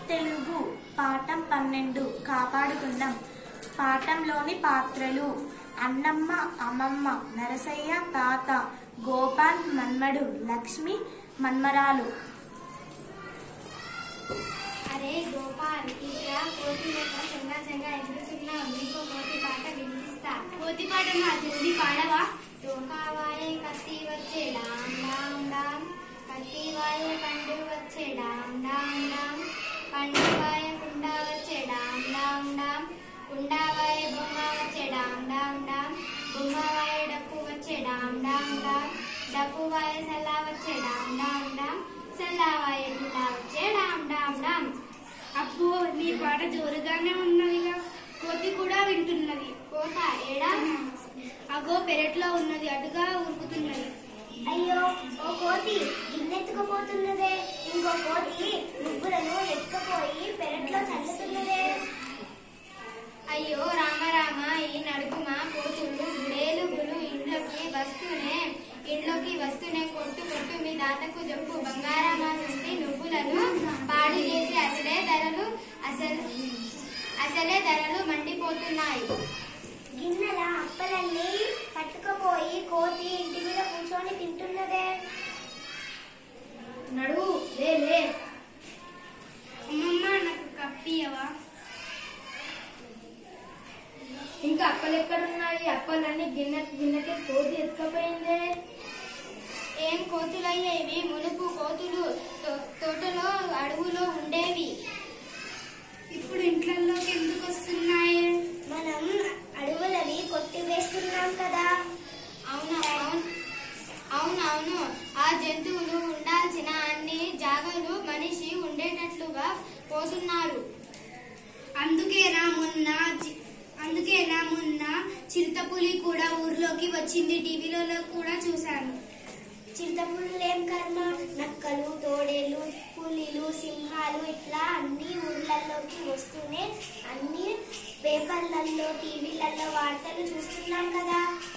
తెలుగు పాఠం పన్నెండు కాపాడుకుందాం పాఠంలోని పాత్రలు అన్నమ్మ అమ్మమ్మ నరసయ్య తాత గోపాల్ మన్మడు లక్ష్మి మన్మరాలు అరే గోపాల్ ఇక్కడ కోతి లెక్క చెంగా చెంగా ఎగురుతున్నావు నీకు కోతి పాట వినిపిస్తా కోతి పాట మా జల్ది పాడవా తోకావాయే కత్తి వచ్చే డామ్ డామ్ డామ్ కత్తి వాయే పండు వచ్చే డామ్ డామ్ డామ్ పండు వాయే కుండ వచ్చే డామ్ డామ్ డామ్ కుండ వాయే బొమ్మ వచ్చే డామ్ డామ్ డామ్ బొమ్మ వాయే డప్పు వచ్చే డామ్ డామ్ డామ్ డప్పు వాయే సల్లా వచ్చే డామ్ డామ్ డామ్ సల్లా వాయే కుండ వచ్చే డామ్ డామ్ డామ్ అబ్బో నీ పాట జోరుగానే ఉన్నదిగా కోతి కూడా వింటున్నది కోట ఏడా అగో పెరట్లో ఉన్నది అటుగా ఉరుకుతున్నది అయ్యో ఓ కోతి గిన్నెత్తుకుపోతున్నదే ఇంకో కోతి నువ్వులను ఎత్తుకుపోయి పెరట్లో చల్లుతున్నదే అయ్యో రామ రామ ఈ నడుపుమ కోతులు గుడేలుగులు ఇంట్లోకి వస్తూనే ఇంట్లోకి వస్తూనే కొట్టు కొట్టు మీ తాతకు చెప్పు బంగారమా నుండి నువ్వులను పాడు చేసి అసలే ధరలు అసలు అసలే ధరలు మండిపోతున్నాయి గిన్నెల అప్పలన్నీ పట్టుకుపోయి కోతి ఇంటి మీద కూర్చొని తింటున్నదే నడువు లే లే అమ్మమ్మ నాకు కప్పియవా ఇంకా అప్పలు ఎక్కడున్నాయి అప్పలన్నీ గిన్నె గిన్నెకి కోతి ఎత్తుకపోయిందే ఏం కోతులయ్యేవి మునుపు కోతులు తో- తోటలో అడవులో ఉండేవి ఇప్పుడు ఇంట్లోకి ఎందుకు వస్తున్నాయి మనం అడవులని కొట్టివేస్తున్నాం కదా అవును అవును అవునవును ఆ జంతువులు ఉండాల్సిన అన్ని జాగాలు మనిషి ఉండేటట్లుగా పోతున్నారు అందుకేనా మొన్న చి- అందుకేనా మొన్న చిరుతపులి కూడా ఊర్లోకి వచ్చింది టీవీలలో కూడా చూశాను చిరుతపులులేం కర్మ నక్కలు తోడేలు పులిలు సింహాలు ఇట్లా అన్ని ఊర్లలోకి వస్తూనే అన్ని పేపర్లలో టీవీలలో వార్తలు చూస్తున్నాం కదా